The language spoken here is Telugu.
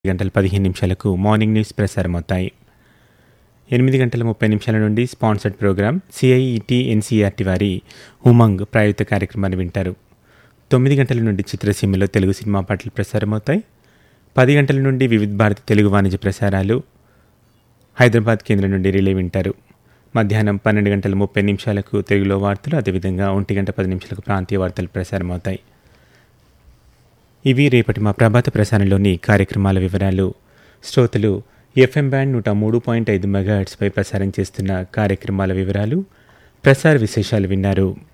గంటల పదిహేను నిమిషాలకు మార్నింగ్ న్యూస్ ప్రసారమవుతాయి ఎనిమిది గంటల ముప్పై నిమిషాల నుండి స్పాన్సర్డ్ ప్రోగ్రాం సిఐఈటి ఎన్సీఆర్టీ వారి ఉమంగ్ ప్రాయుక్త కార్యక్రమాన్ని వింటారు తొమ్మిది గంటల నుండి చిత్రసీమలో తెలుగు సినిమా పాటలు ప్రసారమవుతాయి పది గంటల నుండి వివిధ భారతి తెలుగు వాణిజ్య ప్రసారాలు హైదరాబాద్ కేంద్రం నుండి రిలే వింటారు మధ్యాహ్నం పన్నెండు గంటల ముప్పై నిమిషాలకు తెలుగులో వార్తలు అదేవిధంగా ఒంటి గంట పది నిమిషాలకు ప్రాంతీయ వార్తలు ప్రసారమవుతాయి ఇవి రేపటి మా ప్రభాత ప్రసారంలోని కార్యక్రమాల వివరాలు శ్రోతలు ఎఫ్ఎం బ్యాండ్ నూట మూడు పాయింట్ ఐదు మెగాహెట్స్పై ప్రసారం చేస్తున్న కార్యక్రమాల వివరాలు ప్రసార విశేషాలు విన్నారు